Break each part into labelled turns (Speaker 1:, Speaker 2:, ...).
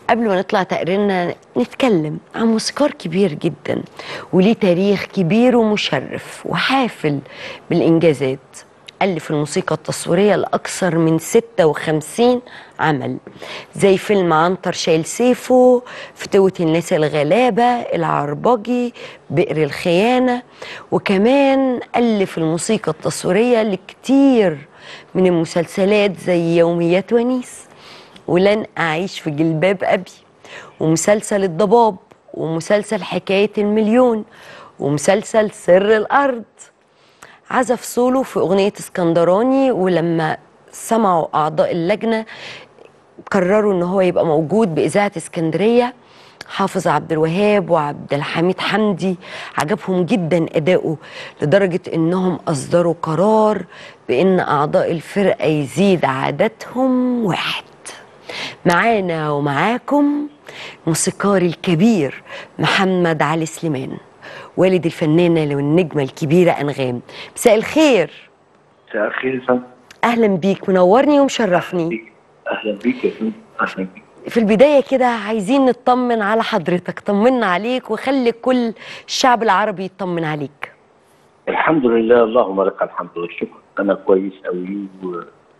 Speaker 1: قبل ما نطلع تقريرنا نتكلم عن موسيقار كبير جدا وليه تاريخ كبير ومشرف وحافل بالإنجازات ألف الموسيقى التصويرية لأكثر من 56 عمل زي فيلم عنتر شايل سيفه فتوة الناس الغلابة العربجي بئر الخيانة وكمان ألف الموسيقى التصويرية لكتير من المسلسلات زي يوميات ونيس ولن أعيش في جلباب أبي ومسلسل الضباب ومسلسل حكاية المليون ومسلسل سر الأرض عزف سولو في أغنية اسكندراني ولما سمعوا أعضاء اللجنة قرروا إن هو يبقى موجود بإذاعة اسكندرية حافظ عبد الوهاب وعبد الحميد حمدي عجبهم جدا أداؤه لدرجة إنهم أصدروا قرار بإن أعضاء الفرقة يزيد عددهم واحد معانا ومعاكم موسيقاري الكبير محمد علي سليمان والد الفنانة والنجمة الكبيرة أنغام مساء الخير
Speaker 2: مساء الخير يا فندم
Speaker 1: أهلا بيك منورني ومشرفني
Speaker 2: اهلا بيك يا فندم اهلا بيك
Speaker 1: في البداية كده عايزين نطمن على حضرتك طمنا عليك وخلي كل الشعب العربي يطمن عليك
Speaker 2: الحمد لله اللهم لك الحمد والشكر انا كويس قوي و...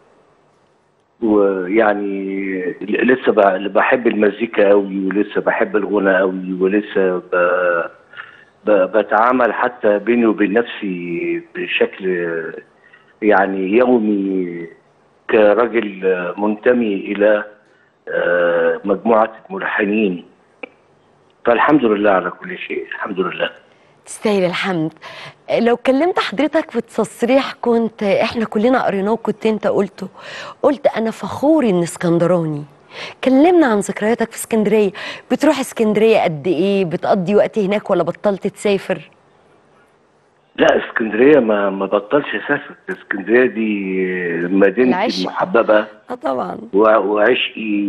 Speaker 2: ويعني لسه ب- بحب المزيكا قوي ولسه بحب الغنى قوي ولسه ب... ب... بتعامل حتى بيني وبين نفسي بشكل يعني يومي كراجل منتمي الى آه، مجموعه ملحنين فالحمد لله على كل شيء الحمد لله
Speaker 1: تستاهل الحمد لو كلمت حضرتك في التصريح كنت احنا كلنا قريناه وكنت انت قلته قلت انا فخور ان اسكندراني كلمنا عن ذكرياتك في اسكندريه بتروح اسكندريه قد ايه بتقضي وقت هناك ولا بطلت تسافر
Speaker 2: لا اسكندريه ما ما بطلش اسافر اسكندريه دي مدينتي
Speaker 1: العشق.
Speaker 2: المحببه
Speaker 1: اه طبعا
Speaker 2: و- وعشقي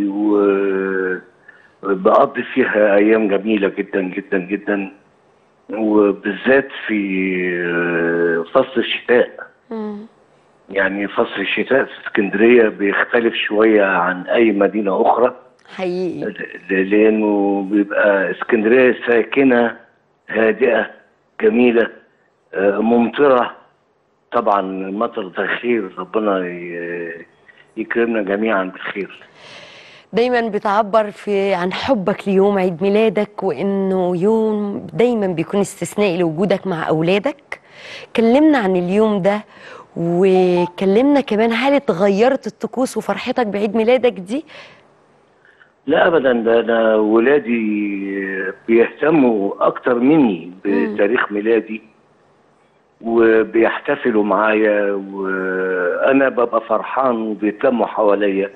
Speaker 2: وبقضي فيها ايام جميله جدا جدا جدا وبالذات في فصل الشتاء
Speaker 1: مم.
Speaker 2: يعني فصل الشتاء في اسكندريه بيختلف شويه عن اي مدينه اخرى
Speaker 1: حقيقي
Speaker 2: ل- لانه بيبقى اسكندريه ساكنه هادئه جميله آه، ممطره طبعا المطر ده خير ربنا ي- يكرمنا جميعا بالخير
Speaker 1: دايما بتعبر في عن حبك ليوم عيد ميلادك وانه يوم دايما بيكون استثنائي لوجودك مع اولادك كلمنا عن اليوم ده وكلمنا كمان هل اتغيرت الطقوس وفرحتك بعيد ميلادك دي
Speaker 2: لا ابدا ده انا ولادي بيهتموا اكتر مني بتاريخ ميلادي وبيحتفلوا معايا وانا ببقى فرحان وبيتلموا حواليا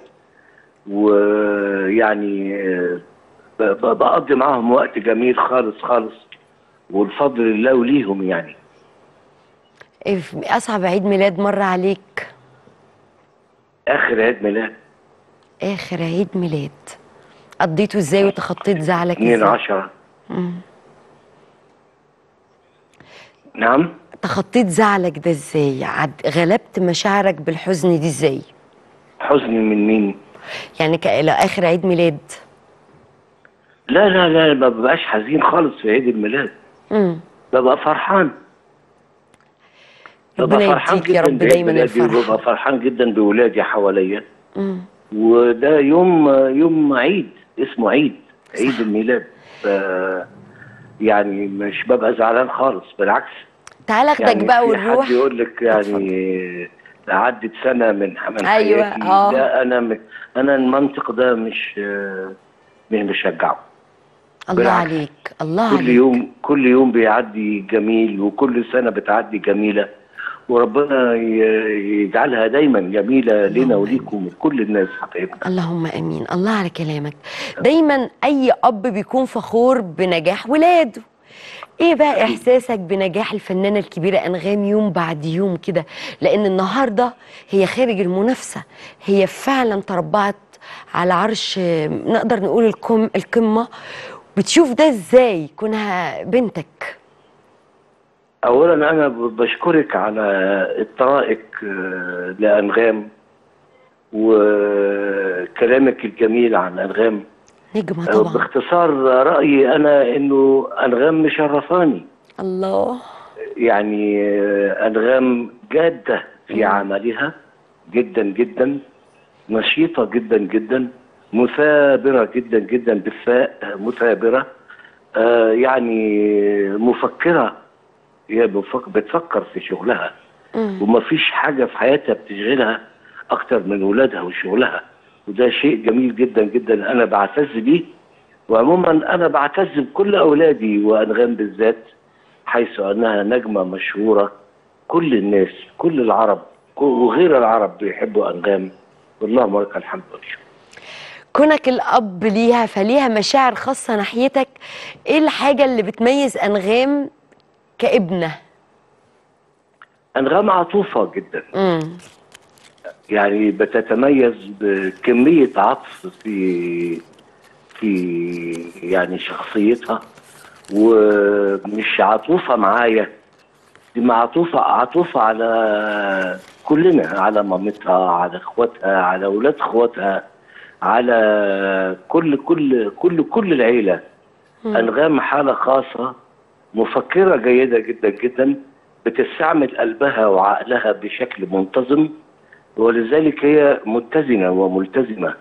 Speaker 2: ويعني ب- ب- بقضي معاهم وقت جميل خالص خالص والفضل لله وليهم يعني
Speaker 1: إيه في اصعب عيد ميلاد مر عليك
Speaker 2: اخر عيد ميلاد
Speaker 1: اخر عيد ميلاد قضيته ازاي وتخطيت زعلك
Speaker 2: 2
Speaker 1: ازاي
Speaker 2: 10 نعم
Speaker 1: تخطيت زعلك ده ازاي عد... غلبت مشاعرك بالحزن دي ازاي
Speaker 2: حزن من مين
Speaker 1: يعني ك... اخر عيد ميلاد
Speaker 2: لا لا لا ما ببقاش حزين خالص في عيد الميلاد
Speaker 1: امم
Speaker 2: ببقى فرحان ببقى
Speaker 1: ربنا
Speaker 2: فرحان
Speaker 1: يديك يا
Speaker 2: جدا
Speaker 1: رب
Speaker 2: بعيد
Speaker 1: دايما
Speaker 2: ميلادي
Speaker 1: الفرح
Speaker 2: وببقى فرحان جدا بولادي حواليا
Speaker 1: مم.
Speaker 2: وده يوم يوم عيد اسمه عيد عيد الميلاد ف يعني مش ببقى زعلان خالص بالعكس
Speaker 1: تعال اخدك
Speaker 2: يعني
Speaker 1: بقى
Speaker 2: في
Speaker 1: ونروح
Speaker 2: حد يقول لك يعني عدت سنه من من
Speaker 1: أيوة،
Speaker 2: حياتي
Speaker 1: آه.
Speaker 2: لا انا م- انا المنطق ده مش مش بشجعه
Speaker 1: الله
Speaker 2: بالعكس.
Speaker 1: عليك الله
Speaker 2: كل
Speaker 1: عليك
Speaker 2: يوم كل يوم بيعدي جميل وكل سنة بتعدي جميلة وربنا ي- يجعلها دايما جميلة لنا وليكم ولكل الناس حبايبنا
Speaker 1: اللهم امين الله على كلامك دايما اي اب بيكون فخور بنجاح ولاده ايه بقى احساسك بنجاح الفنانه الكبيره انغام يوم بعد يوم كده لان النهارده هي خارج المنافسه هي فعلا تربعت على عرش آه، نقدر نقول الكم القمه بتشوف ده ازاي كونها بنتك
Speaker 2: أولا أنا ب- بشكرك على إطرائك آه، لأنغام وكلامك الجميل عن أنغام
Speaker 1: نجمه
Speaker 2: آه،
Speaker 1: طبعا
Speaker 2: باختصار رأيي أنا إنه أنغام مشرفاني
Speaker 1: الله
Speaker 2: يعني آه، أنغام جادة في عملها جدا جدا نشيطة جدا جدا مثابرة جدا جدا بالفاء مثابرة آه، يعني مفكرة هي بفك- بتفكر في شغلها
Speaker 1: مم.
Speaker 2: وما فيش حاجة في حياتها بتشغلها أكتر من ولادها وشغلها وده شيء جميل جدا جدا أنا بعتز بيه وعموما أنا بعتز بكل أولادي وأنغام بالذات حيث أنها نجمة مشهورة كل الناس كل العرب كل- وغير العرب بيحبوا أنغام واللهم لك الحمد والشكر
Speaker 1: كونك الاب ليها فليها مشاعر خاصه ناحيتك ايه الحاجه اللي بتميز انغام كابنه
Speaker 2: أنغام عطوفة جدا
Speaker 1: امم
Speaker 2: يعني بتتميز بكمية عطف في في يعني شخصيتها ومش عطوفة معايا دي معطوفة عطوفة على كلنا على مامتها على اخواتها على اولاد اخواتها على كل كل كل كل العيلة انغام حالة خاصة مفكرة جيدة جدا جدا بتستعمل قلبها وعقلها بشكل منتظم ولذلك هي متزنة وملتزمة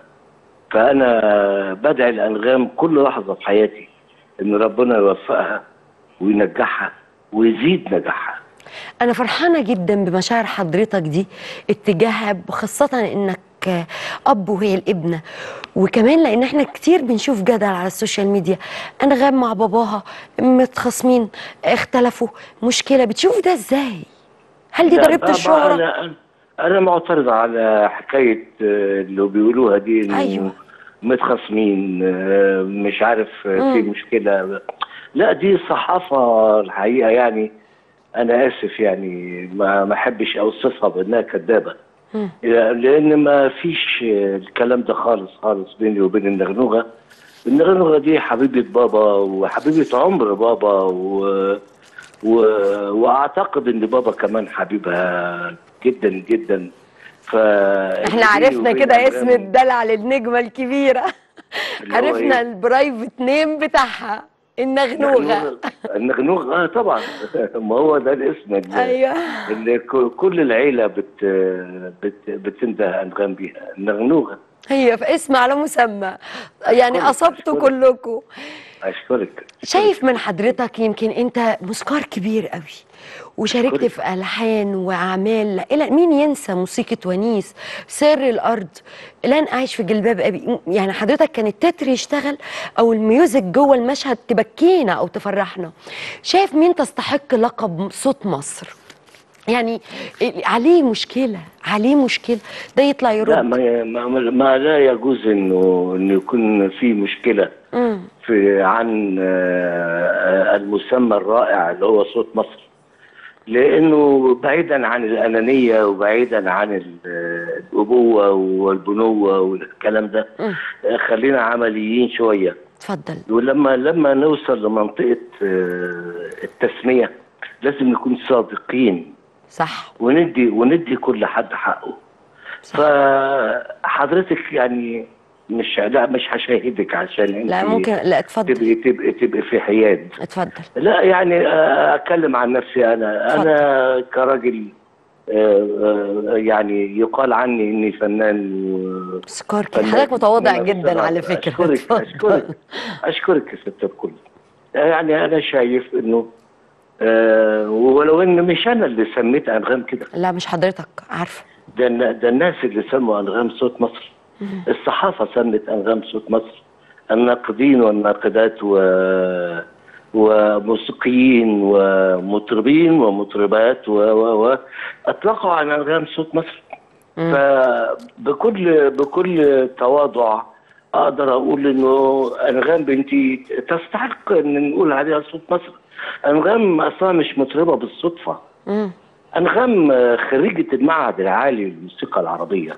Speaker 2: فأنا بدعي الأنغام كل لحظة في حياتي إن ربنا يوفقها وينجحها ويزيد نجاحها
Speaker 1: انا فرحانه جدا بمشاعر حضرتك دي اتجاهها خاصه انك اب وهي الابنه وكمان لان احنا كتير بنشوف جدل على السوشيال ميديا انغام مع باباها متخاصمين اختلفوا مشكله بتشوف ده ازاي هل دي
Speaker 2: لا،
Speaker 1: ضريبه
Speaker 2: بقى
Speaker 1: الشهره
Speaker 2: أنا أنا معترض على حكاية آه، اللي بيقولوها دي إنه
Speaker 1: أيوة.
Speaker 2: متخاصمين آه، مش عارف آه، في
Speaker 1: مم.
Speaker 2: مشكلة لا دي صحافة الحقيقة يعني أنا آسف يعني ما ما أحبش أوصفها بأنها كذابة
Speaker 1: مم.
Speaker 2: لأن ما فيش آه، الكلام ده خالص خالص بيني وبين النغنوغة النغنوغة دي حبيبة بابا وحبيبة عمر بابا و... و... واعتقد ان بابا كمان حبيبها جدا جدا ف
Speaker 1: احنا عرفنا كده اسم الدلع للنجمه الكبيره
Speaker 2: اللي هو
Speaker 1: عرفنا
Speaker 2: إيه؟
Speaker 1: البرايفت نيم بتاعها النغنوغه
Speaker 2: النغنوغ اه طبعا ما هو ده الاسم اللي,
Speaker 1: ايوه
Speaker 2: اللي ك- كل العيله بت... بت... بتنده انغام بيها النغنوغه
Speaker 1: هي في اسم على مسمى يعني
Speaker 2: أشكرك،
Speaker 1: اصبتوا
Speaker 2: أشكرك.
Speaker 1: كلكم
Speaker 2: اشكرك
Speaker 1: شايف من حضرتك يمكن انت موسيقار كبير قوي وشاركت
Speaker 2: أشكرك.
Speaker 1: في الحان واعمال الى مين ينسى موسيقى ونيس سر الارض لن اعيش في جلباب ابي يعني حضرتك كان التتر يشتغل او الميوزك جوه المشهد تبكينا او تفرحنا شايف مين تستحق لقب صوت مصر يعني عليه مشكله عليه مشكله ده يطلع
Speaker 2: لا
Speaker 1: يرد
Speaker 2: ما, ما, ما لا يجوز انه انه يكون في مشكله
Speaker 1: مم.
Speaker 2: في عن آه، المسمى الرائع اللي هو صوت مصر لانه بعيدا عن الانانيه وبعيدا عن ال- الابوه والبنوه والكلام ده
Speaker 1: مم.
Speaker 2: آه، خلينا عمليين شويه
Speaker 1: اتفضل
Speaker 2: ولما لما نوصل لمنطقه آه، التسميه لازم نكون صادقين
Speaker 1: صح
Speaker 2: وندي وندي كل حد حقه
Speaker 1: صح
Speaker 2: فحضرتك يعني مش لا مش هشاهدك عشان انت
Speaker 1: لا ممكن لا اتفضل
Speaker 2: تبقي تبقي تبقي في حياد
Speaker 1: اتفضل
Speaker 2: لا يعني آه، اتكلم عن نفسي انا
Speaker 1: اتفضل.
Speaker 2: انا كراجل آه، آه، يعني يقال عني اني فنان و-
Speaker 1: سكار كده
Speaker 2: فنان.
Speaker 1: حضرتك متواضع
Speaker 2: من
Speaker 1: جدا
Speaker 2: الصراحة.
Speaker 1: على فكره
Speaker 2: اشكرك
Speaker 1: اتفضل.
Speaker 2: اشكرك اشكرك يا ست الكل يعني انا شايف انه آه ولو ان مش انا اللي سميت انغام كده
Speaker 1: لا مش حضرتك عارفه
Speaker 2: ده الن- ده الناس اللي سموا انغام صوت مصر الصحافه سمت انغام صوت مصر الناقدين والناقدات و وموسيقيين ومطربين ومطربات و و و اطلقوا على انغام صوت مصر
Speaker 1: مم.
Speaker 2: فبكل بكل تواضع اقدر اقول انه انغام بنتي تستحق ان نقول عليها صوت مصر انغام اصلا مش مطربه بالصدفه
Speaker 1: مم.
Speaker 2: أنغام خريجة المعهد العالي للموسيقى العربية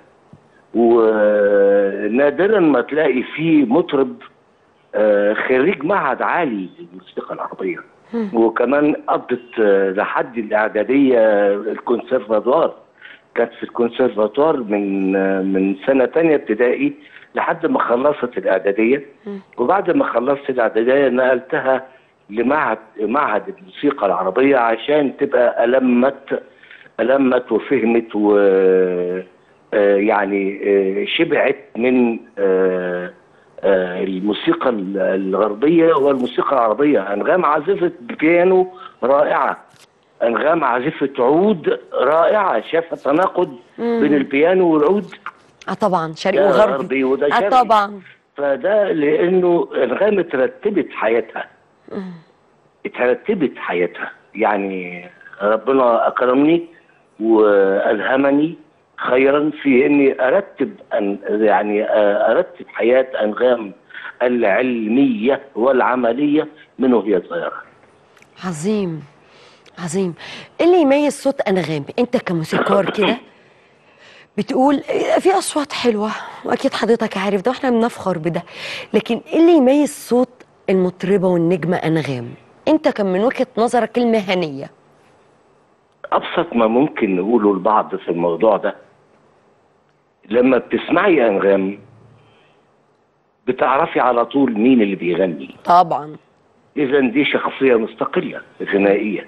Speaker 2: ونادرا ما تلاقي فيه مطرب آه، خريج معهد عالي للموسيقى العربية وكمان قضت آه، لحد الإعدادية الكونسرفاتوار كانت في الكونسرفاتوار من آه، من سنة تانية ابتدائي لحد ما خلصت الاعداديه وبعد ما خلصت الاعداديه نقلتها لمعهد معهد الموسيقى العربيه عشان تبقى المت المت وفهمت و آه، يعني آه، شبعت من آه، آه، الموسيقى ال- الغربيه والموسيقى العربيه انغام عازفه بيانو رائعه انغام عازفه عود رائعه شاف تناقض بين البيانو والعود
Speaker 1: اه طبعا شرقي
Speaker 2: ده
Speaker 1: وغربي
Speaker 2: غربي وده
Speaker 1: اه
Speaker 2: شرقي.
Speaker 1: طبعا
Speaker 2: فده لانه انغام اترتبت حياتها اترتبت حياتها يعني ربنا اكرمني والهمني خيرا في اني ارتب أن يعني ارتب حياه انغام العلميه والعمليه من وهي صغيره
Speaker 1: عظيم عظيم ايه اللي يميز صوت انغام انت كموسيقار كده بتقول في اصوات حلوه واكيد حضرتك عارف ده واحنا بنفخر بده لكن ايه اللي يميز صوت المطربه والنجمه انغام انت كان من وجهه نظرك المهنيه
Speaker 2: ابسط ما ممكن نقوله لبعض في الموضوع ده لما بتسمعي انغام بتعرفي على طول مين اللي بيغني
Speaker 1: طبعا
Speaker 2: اذا دي شخصيه مستقله غنائيه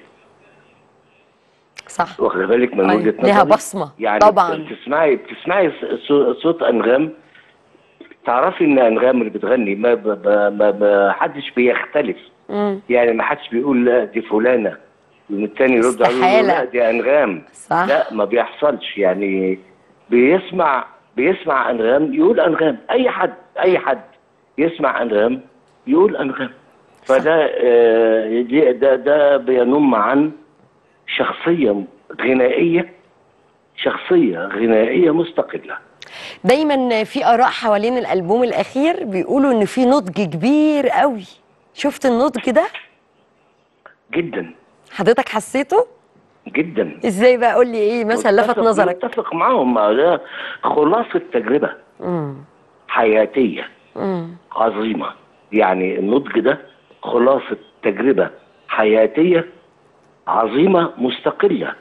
Speaker 1: صح
Speaker 2: واخد بالك من
Speaker 1: أيوة،
Speaker 2: وجهه نظري
Speaker 1: ليها بصمة،
Speaker 2: يعني
Speaker 1: طبعاً.
Speaker 2: بتسمعي بتسمعي صو- صوت انغام تعرفي ان انغام اللي بتغني ما ب- ب- ما ما حدش بيختلف
Speaker 1: مم.
Speaker 2: يعني ما حدش بيقول لا دي فلانه والتاني يرد عليه يقول له
Speaker 1: استحالة.
Speaker 2: لا دي انغام
Speaker 1: صح.
Speaker 2: لا ما بيحصلش يعني بيسمع بيسمع انغام يقول انغام اي حد اي حد يسمع انغام يقول انغام فده آه، دي- ده ده بينم عن شخصيه غنائيه شخصيه غنائيه مستقله
Speaker 1: دايما في اراء حوالين الالبوم الاخير بيقولوا ان في نضج كبير قوي شفت النضج ده
Speaker 2: جدا
Speaker 1: حضرتك حسيته
Speaker 2: جدا
Speaker 1: ازاي بقى قول لي ايه مثلا لفت
Speaker 2: متفق-
Speaker 1: نظرك
Speaker 2: متفق معاهم ما ده خلاصه تجربه
Speaker 1: امم
Speaker 2: حياتيه
Speaker 1: امم
Speaker 2: عظيمة يعني النضج ده خلاصة تجربة حياتية عظيمة مستقلة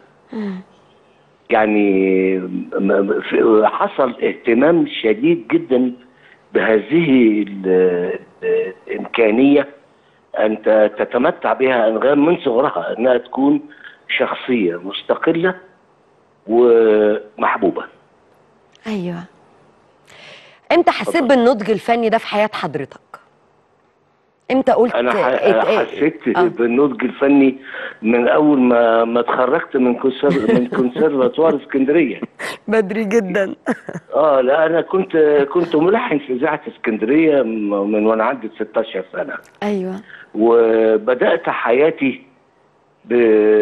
Speaker 2: يعني م- م- في- حصل اهتمام شديد جدا بهذه ال- الإمكانية أن ت- تتمتع بها أنغام من صغرها أنها تكون شخصية مستقلة ومحبوبة
Speaker 1: ايوه امتى حسيت بالنضج الفني ده في حياه حضرتك امتى قلت
Speaker 2: انا ح-
Speaker 1: ات-
Speaker 2: أنا
Speaker 1: ات-
Speaker 2: حسيت
Speaker 1: آه.
Speaker 2: بالنضج الفني من اول ما ما اتخرجت من كونسر من كونسرفاتوار اسكندريه
Speaker 1: بدري جدا
Speaker 2: اه لا انا كنت كنت ملحن في اذاعه اسكندريه م- من وانا عندي 16 سنه
Speaker 1: ايوه
Speaker 2: وبدات حياتي ب...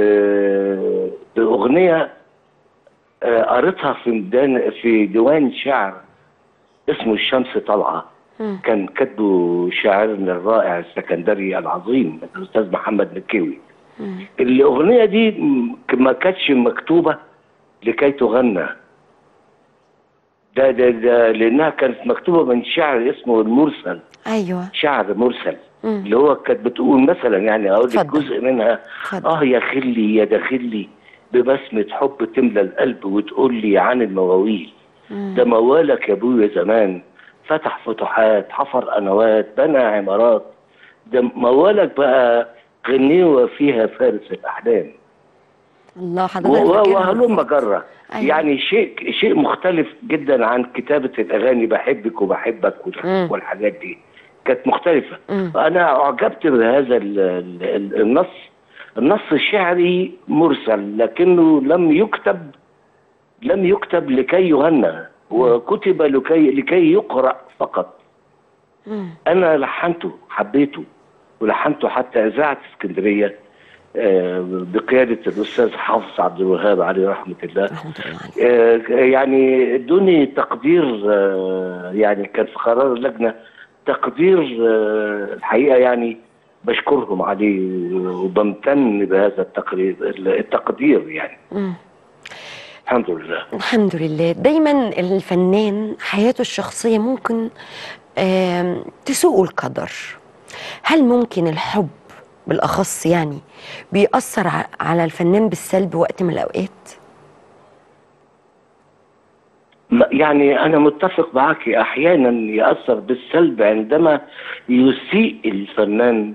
Speaker 2: باغنيه آه، قريتها في ميدان في ديوان شعر اسمه الشمس طالعه
Speaker 1: مم.
Speaker 2: كان كاتبه شاعرنا الرائع السكندري العظيم الاستاذ محمد مكيوي الاغنيه دي م- ما كانتش مكتوبه لكي تغنى ده ده ده لانها كانت مكتوبه من شعر اسمه المرسل
Speaker 1: ايوه
Speaker 2: شعر مرسل
Speaker 1: مم.
Speaker 2: اللي هو كانت بتقول مثلا يعني اقول لك
Speaker 1: اتفضل.
Speaker 2: جزء منها
Speaker 1: اتفضل.
Speaker 2: اه يا خلي يا داخلي ببسمة حب تملى القلب وتقول لي عن المواويل ده موالك يا ابويا زمان فتح فتوحات حفر قنوات بنى عمارات ده موالك بقى غنيوة فيها فارس الأحلام
Speaker 1: الله
Speaker 2: و-
Speaker 1: حضرتك
Speaker 2: و-
Speaker 1: فاكرها
Speaker 2: وهلم
Speaker 1: بالظبط.
Speaker 2: جرة
Speaker 1: أيوة.
Speaker 2: يعني شيء شيء مختلف جدا عن كتابة الأغاني بحبك وبحبك وال-
Speaker 1: مم.
Speaker 2: والحاجات دي كانت مختلفة
Speaker 1: مم.
Speaker 2: أنا أعجبت بهذا ال- ال- ال- النص النص شعري مرسل لكنه لم يكتب لم يكتب لكي يغنى وكتب لكي لكي يقرأ فقط
Speaker 1: مم.
Speaker 2: أنا لحنته حبيته ولحنته حتى إذاعة اسكندرية آه، بقيادة الأستاذ حافظ عبد الوهاب عليه رحمة الله
Speaker 1: رحمه الله عليه
Speaker 2: آه، يعني ادوني تقدير آه، يعني كان في قرار اللجنه تقدير آه، الحقيقه يعني بشكرهم عليه وبمتن بهذا التقرير التقدير يعني
Speaker 1: مم.
Speaker 2: الحمد لله
Speaker 1: الحمد لله دايما الفنان حياته الشخصية ممكن آم، تسوء القدر هل ممكن الحب بالأخص يعني بيأثر ع- على الفنان بالسلب وقت من الأوقات؟
Speaker 2: ما- يعني أنا متفق معك أحيانا يأثر بالسلب عندما يسيء الفنان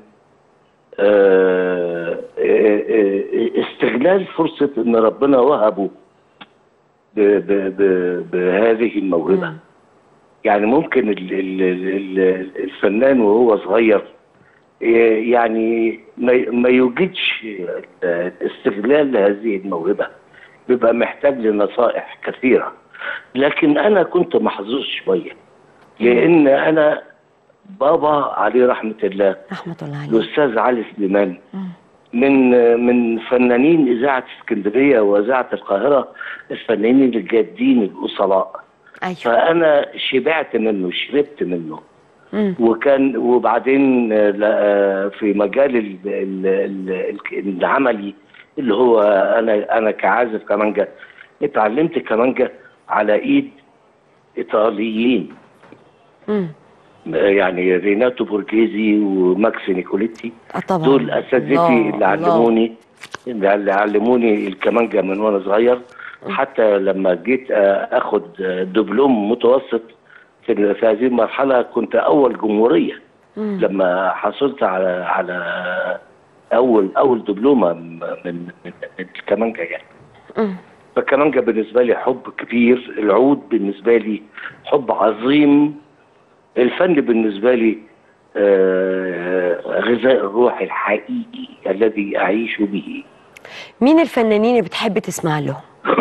Speaker 2: آه، آه، آه، استغلال فرصة أن ربنا وهبه ب- ب- ب- بهذه الموهبة
Speaker 1: مم.
Speaker 2: يعني ممكن ال- ال- ال- الفنان وهو صغير ي- يعني ما ما يوجدش استغلال هذه الموهبة بيبقى محتاج لنصائح كثيرة لكن أنا كنت محظوظ شوية لأن أنا بابا عليه رحمة الله
Speaker 1: رحمه الله عليه
Speaker 2: الأستاذ علي سليمان
Speaker 1: مم.
Speaker 2: من من فنانين إذاعة اسكندرية وإذاعة القاهرة الفنانين الجادين الأصلاء
Speaker 1: ايوه
Speaker 2: فأنا شبعت منه شربت منه
Speaker 1: مم.
Speaker 2: وكان وبعدين آه، لا- آه، في مجال ال- ال- ال- ال- العملي اللي هو انا انا كعازف كمانجا اتعلمت كمانجا على ايد ايطاليين
Speaker 1: مم.
Speaker 2: يعني ريناتو بورجيزي وماكس نيكوليتي
Speaker 1: اه طبعا
Speaker 2: دول اساتذتي
Speaker 1: الله،
Speaker 2: اللي
Speaker 1: الله.
Speaker 2: علموني اللي علموني الكمانجا من وانا صغير حتى لما جيت آه، اخد آه، دبلوم متوسط في في هذه المرحله كنت اول جمهوريه
Speaker 1: مم.
Speaker 2: لما حصلت على على اول اول دبلومه من من من الكمانجا يعني
Speaker 1: مم.
Speaker 2: فالكمانجا بالنسبه لي حب كبير العود بالنسبه لي حب عظيم الفن بالنسبه لي آه، غذاء الروح الحقيقي الذي اعيش به
Speaker 1: مين الفنانين اللي بتحب تسمع لهم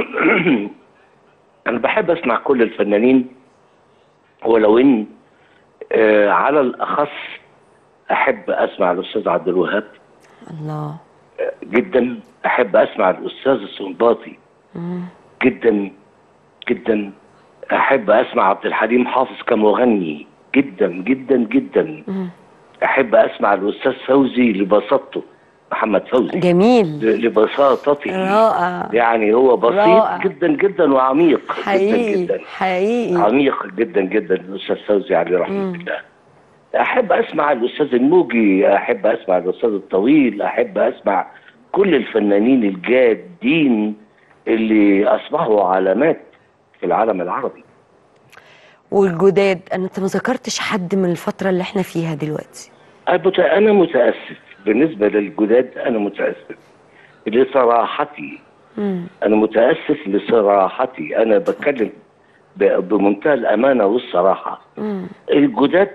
Speaker 2: انا بحب اسمع كل الفنانين ولو ان آه، على الاخص احب اسمع الاستاذ عبد الوهاب
Speaker 1: الله
Speaker 2: جدا احب اسمع الاستاذ السنباطي
Speaker 1: مم.
Speaker 2: جدا جدا احب اسمع عبد الحليم حافظ كمغني جدا جدا جدا
Speaker 1: مم.
Speaker 2: احب اسمع الاستاذ فوزي لبساطته محمد فوزي
Speaker 1: جميل
Speaker 2: ل- لبساطته
Speaker 1: رائع
Speaker 2: يعني هو بسيط
Speaker 1: رائع.
Speaker 2: جدا جدا وعميق جدا
Speaker 1: حقيقي
Speaker 2: جدا
Speaker 1: حقيقي
Speaker 2: عميق جدا جدا الاستاذ فوزي عليه رحمه
Speaker 1: مم.
Speaker 2: الله احب اسمع الاستاذ الموجي احب اسمع الاستاذ الطويل احب اسمع كل الفنانين الجادين اللي اصبحوا علامات في العالم العربي
Speaker 1: والجداد انا انت ما ذكرتش حد من الفتره اللي احنا فيها دلوقتي
Speaker 2: أنا مت- انا متاسف بالنسبه للجداد انا متاسف لصراحتي
Speaker 1: مم.
Speaker 2: انا متاسف لصراحتي انا بتكلم ب- بمنتهى الامانه والصراحه
Speaker 1: مم.
Speaker 2: الجداد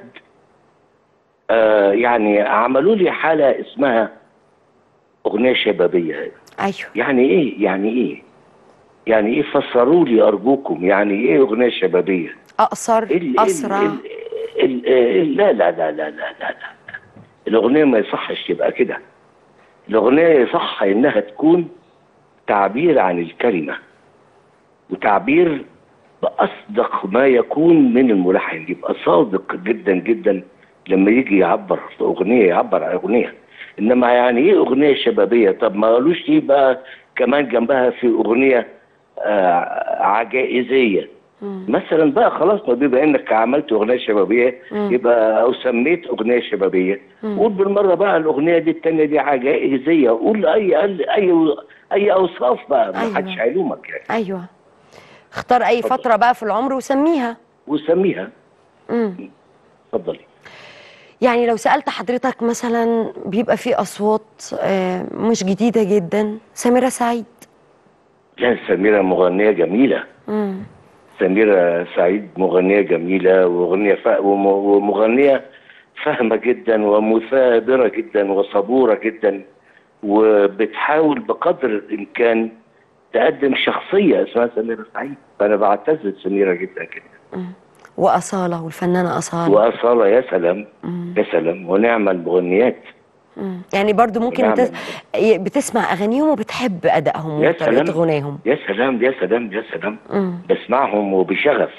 Speaker 2: آه يعني عملوا لي حاله اسمها اغنيه شبابيه
Speaker 1: ايوه
Speaker 2: يعني ايه يعني ايه يعني ايه فسروا لي ارجوكم يعني ايه اغنيه شبابيه
Speaker 1: اقصر
Speaker 2: ال- ال-
Speaker 1: اسرع
Speaker 2: ال- ال- ال- لا لا لا لا لا لا لا الاغنيه ما يصحش تبقى كده الاغنيه يصح انها تكون تعبير عن الكلمه وتعبير باصدق ما يكون من الملحن يبقى صادق جدا جدا لما يجي يعبر في اغنيه يعبر عن اغنيه انما يعني ايه اغنيه شبابيه طب ما قالوش ايه بقى كمان جنبها في اغنيه آه عجائزيه
Speaker 1: مم.
Speaker 2: مثلا بقى خلاص ما بما انك عملت اغنيه شبابيه
Speaker 1: مم.
Speaker 2: يبقى او سميت اغنيه شبابيه
Speaker 1: مم.
Speaker 2: قول بالمره بقى الاغنيه دي الثانيه دي عجائزيه قول اي اي اي, أي اوصاف بقى ما
Speaker 1: أيوة.
Speaker 2: حدش هيلومك يعني
Speaker 1: ايوه اختار اي
Speaker 2: اتفضل.
Speaker 1: فتره بقى في العمر وسميها
Speaker 2: وسميها
Speaker 1: مم.
Speaker 2: اتفضلي
Speaker 1: يعني لو سالت حضرتك مثلا بيبقى في اصوات آه، مش جديده جدا سميره سعيد
Speaker 2: لا سميره مغنيه جميله
Speaker 1: مم.
Speaker 2: سميره سعيد مغنيه جميله واغنيه ف... وم- ومغنيه فاهمه جدا ومثابره جدا وصبوره جدا وبتحاول بقدر الامكان تقدم شخصيه اسمها سميره سعيد فانا بعتز سميره جدا جدا
Speaker 1: مم. واصاله والفنانه اصاله
Speaker 2: واصاله يا سلام
Speaker 1: مم.
Speaker 2: يا سلام ونعم المغنيات
Speaker 1: مم. يعني برضو ممكن
Speaker 2: نعم.
Speaker 1: تس... بتسمع اغانيهم وبتحب ادائهم
Speaker 2: يا
Speaker 1: وطريقه
Speaker 2: سلام.
Speaker 1: غناهم
Speaker 2: يا سلام يا سلام يا سلام
Speaker 1: مم.
Speaker 2: بسمعهم وبشغف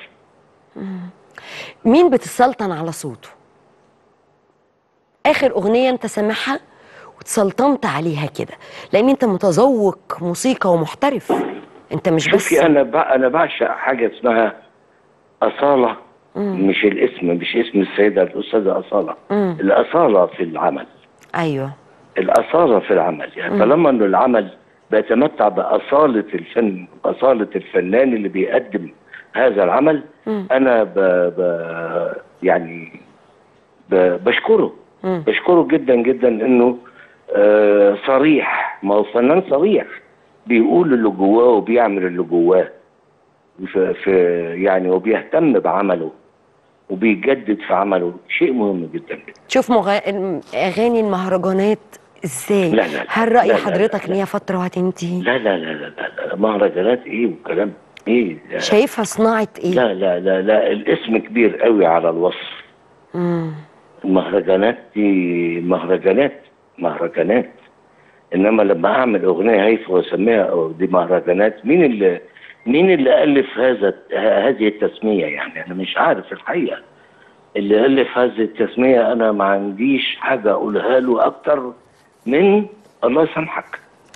Speaker 1: مين بتسلطن على صوته اخر اغنيه انت سامعها وتسلطنت عليها كده لان انت متذوق موسيقى ومحترف انت مش بس
Speaker 2: شوفي انا ب... انا بعشق حاجه اسمها اصاله
Speaker 1: مم.
Speaker 2: مش الاسم مش اسم السيده الاستاذه اصاله
Speaker 1: مم.
Speaker 2: الاصاله في العمل
Speaker 1: ايوه
Speaker 2: الاصاله في العمل يعني
Speaker 1: مم.
Speaker 2: طالما انه العمل بيتمتع باصاله الفن اصاله الفنان اللي بيقدم هذا العمل
Speaker 1: مم.
Speaker 2: انا ب... ب... يعني ب... بشكره
Speaker 1: مم.
Speaker 2: بشكره جدا جدا انه آه صريح ما هو فنان صريح بيقول اللي جواه وبيعمل اللي جواه في, في يعني وبيهتم بعمله وبيجدد في عمله شيء مهم جدا جدا
Speaker 1: تشوف مغ... اغاني المهرجانات ازاي
Speaker 2: لا، لا، لا.
Speaker 1: هل راي
Speaker 2: لا، لا،
Speaker 1: حضرتك
Speaker 2: لا،
Speaker 1: ان هي فتره وهتنتهي
Speaker 2: لا لا لا لا, لا, لا. مهرجانات ايه والكلام ايه لا.
Speaker 1: شايفها صناعه ايه
Speaker 2: لا لا لا لا الاسم كبير قوي على الوصف
Speaker 1: مم.
Speaker 2: المهرجانات دي مهرجانات مهرجانات انما لما اعمل اغنيه هايفه واسميها أو دي مهرجانات مين اللي مين اللي الف هذا ه- هذه التسميه يعني انا مش عارف الحقيقه اللي الف هذه التسميه انا ما عنديش حاجه اقولها له اكتر من الله يسامحك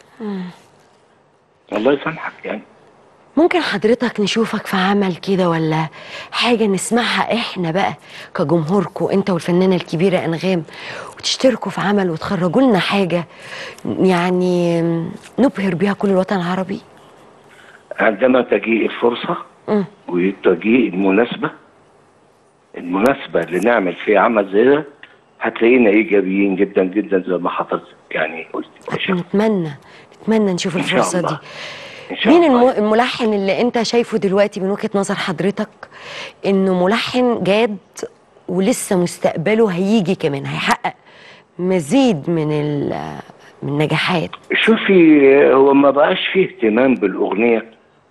Speaker 2: الله يسامحك يعني
Speaker 1: ممكن حضرتك نشوفك في عمل كده ولا حاجة نسمعها احنا بقى كجمهوركم انت والفنانة الكبيرة انغام وتشتركوا في عمل وتخرجوا لنا حاجة يعني نبهر بيها كل الوطن العربي
Speaker 2: عندما تجيء الفرصه
Speaker 1: مم.
Speaker 2: وتجيء المناسبة المناسبة اللي نعمل فيها عمل زي ده هتلاقينا إيجابيين جدا جدا زي ما حضرتك يعني قلت يا شيخ.
Speaker 1: نتمنى نتمنى نشوف
Speaker 2: إن شاء
Speaker 1: الفرصة
Speaker 2: الله.
Speaker 1: دي
Speaker 2: إن شاء
Speaker 1: مين
Speaker 2: الله.
Speaker 1: الم- الملحن اللي انت شايفه دلوقتي من وجهة نظر حضرتك انه ملحن جاد ولسه مستقبله هيجي كمان هيحقق مزيد من ال- من النجاحات
Speaker 2: شوفي هو ما بقاش فيه اهتمام بالأغنية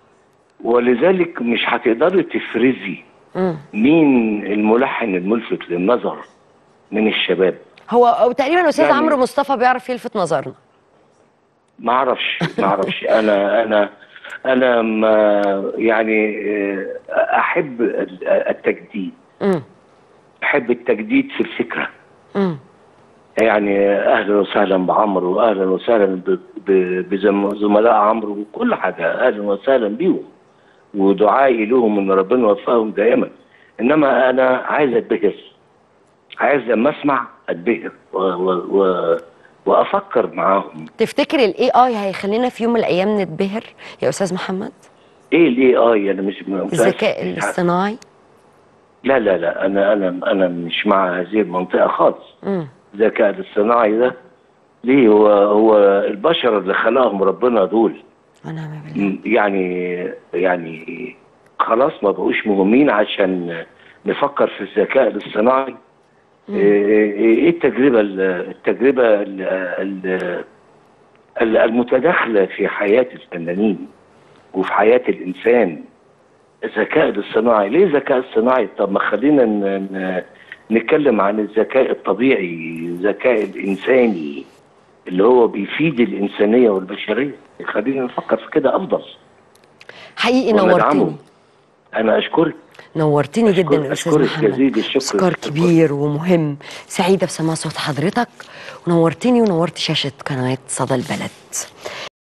Speaker 2: ولذلك مش هتقدري تفرزي
Speaker 1: مم.
Speaker 2: مين الملحن الملفت للنظر من الشباب
Speaker 1: هو أو تقريبا الاستاذ
Speaker 2: يعني-
Speaker 1: عمرو مصطفى بيعرف يلفت نظرنا
Speaker 2: ما اعرفش ما اعرفش انا انا انا ما يعني آه، احب التجديد
Speaker 1: مم.
Speaker 2: احب التجديد في الفكره
Speaker 1: مم.
Speaker 2: يعني اهلا وسهلا بعمرو واهلا وسهلا ب- ب- بزملاء عمرو وكل حاجه اهلا وسهلا بيهم ودعائي لهم ان ربنا يوفقهم دائما انما انا عايز اتبهر عايز لما اسمع اتبهر و و و وافكر معاهم
Speaker 1: تفتكر الاي اي هيخلينا في يوم من الايام نتبهر يا استاذ محمد
Speaker 2: ايه الاي اي انا مش متأكد.
Speaker 1: الذكاء
Speaker 2: مش عارف.
Speaker 1: الاصطناعي
Speaker 2: لا لا لا انا انا انا مش مع هذه المنطقه خالص
Speaker 1: مم.
Speaker 2: الذكاء الاصطناعي ده ليه هو هو البشر اللي خلقهم ربنا دول
Speaker 1: ونعم بالله
Speaker 2: م- يعني يعني خلاص ما بقوش مهمين عشان نفكر في الذكاء الاصطناعي ايه إيه التجربه ال- التجربه ال- ال- ال- المتداخله في حياه الفنانين وفي حياه الانسان الذكاء الاصطناعي ليه الذكاء الصناعي طب ما خلينا ن- ن- نتكلم عن الذكاء الطبيعي الذكاء الانساني اللي هو بيفيد الانسانيه والبشريه خلينا نفكر في كده افضل
Speaker 1: حقيقي
Speaker 2: وندعمه.
Speaker 1: نورتني
Speaker 2: انا اشكرك
Speaker 1: نورتني
Speaker 2: أشكر-
Speaker 1: جدا يا استاذ
Speaker 2: أشكرك
Speaker 1: محمد
Speaker 2: جزيل الشكر.
Speaker 1: اذكار
Speaker 2: أشكرك.
Speaker 1: كبير ومهم سعيده بسماع صوت حضرتك ونورتني ونورت شاشه قناه صدى البلد